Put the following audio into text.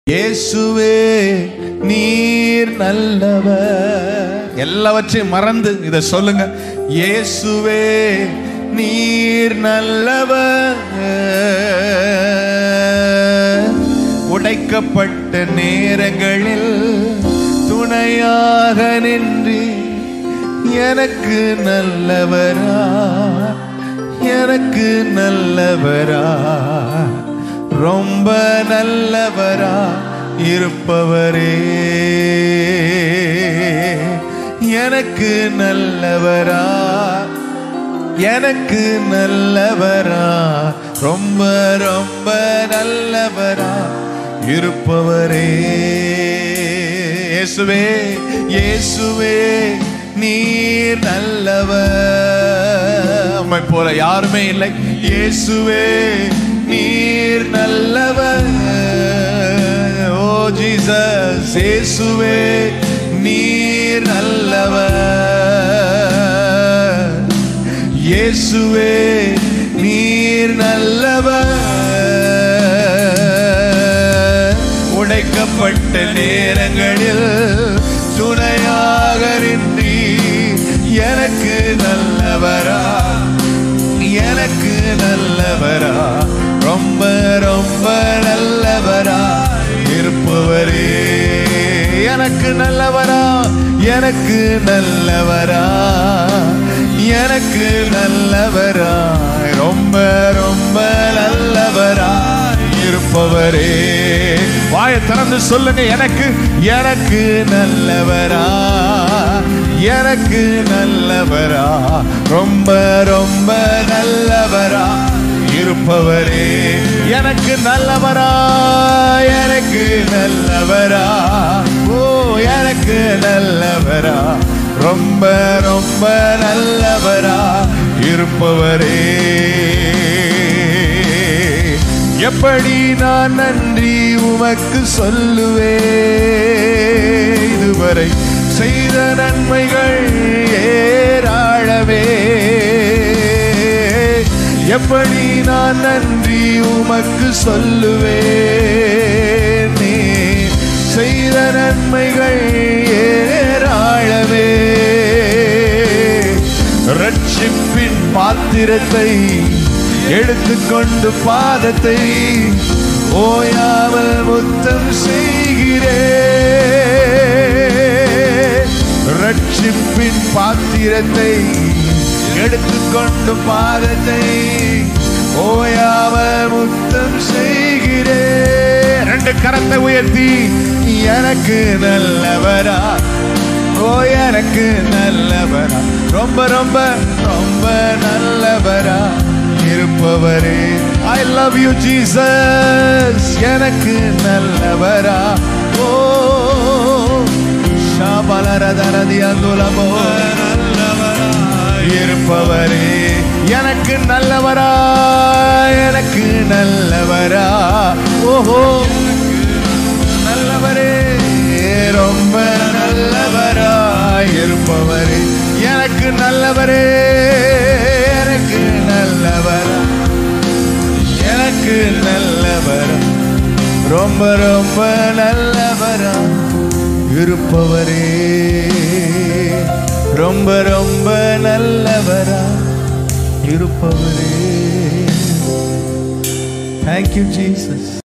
இயேசுவே நீர் நல்லவர் எல்லாவற்றையும் மறந்து இத சொல்லுங்க இயேசுவே நீர் நல்லவர் உடைக்கப்பட்ட நேரங்களில் துணையாக நின்றி எனக்கு நல்லவரா எனக்கு நல்லவரா ரொம்ப நல்லவரா இருப்பவரே எனக்கு நல்லவரா எனக்கு நல்லவரா ரொம்ப ரொம்ப நல்லவரா இருப்பவரே இயேசுவே இயேசுவே நீர் நல்லவர் உம்மை போல யாருமே இல்லை இயேசுவே நீர் நல்லவர் ஓ ஜீசஸ் இயேசுவே நீர் நல்லவர் இயேசுவே நீர் நல்லவர் உடைக்கப்பட்ட நேரங்களில் துணையாக நின்றி எனக்கு நல்லவரா எனக்கு நல்லவரா ரொம்ப ரொம்ப நல்லவரா இருப்பவரே எனக்கு நல்லவரா எனக்கு நல்லவரா எனக்கு நல்லவரா ரொம்ப ரொம்ப நல்லவரா இருப்பவரே வாயை திறந்து சொல்லுங்க எனக்கு எனக்கு நல்லவரா எனக்கு நல்லவரா ரொம்ப ரொம்ப நல்லவரா இருப்பவரே எனக்கு நல்லவரா எனக்கு நல்லவரா ஓ எனக்கு நல்லவரா ரொம்ப ரொம்ப நல்லவரா இருப்பவரே எப்படி நான் நன்றி உமக்கு சொல்லுவே இதுவரை செய்த நன்மைகள் ஏராளவே எப்படி நான் நன்றி உமக்கு சொல்லுவேன் நீ செய்த நன்மைகள் ஏராளமே ரட்சிப்பின் பாத்திரத்தை எடுத்துக்கொண்டு பாதத்தை ஓயாமல் முத்தம் செய்கிறேன் ரட்சிப்பின் பாத்திரத்தை எடுத்துக்கொண்டு பாதத்தை ஓயாமல் முத்தம் செய்கிறேன் ரெண்டு கரத்தை உயர்த்தி எனக்கு நல்லவரா ஓ எனக்கு நல்லவரா ரொம்ப ரொம்ப ரொம்ப நல்லவரா இருப்பவரே ஐ லவ் யூ ஜீசஸ் எனக்கு நல்லவரா ஓ ஷாபலரதரதி அந்துலமோ இருப்பவரே எனக்கு நல்லவரா எனக்கு நல்லவரா ஓஹோ நல்லவரே ரொம்ப நல்லவரா இருப்பவரே எனக்கு நல்லவரே எனக்கு நல்லவரா எனக்கு நல்லவரா ரொம்ப ரொம்ப நல்லவரா இருப்பவரே ரொம்ப ரொம்ப நல்லவரா இருப்பவரே தேங்க்யூ ஜீசஸ்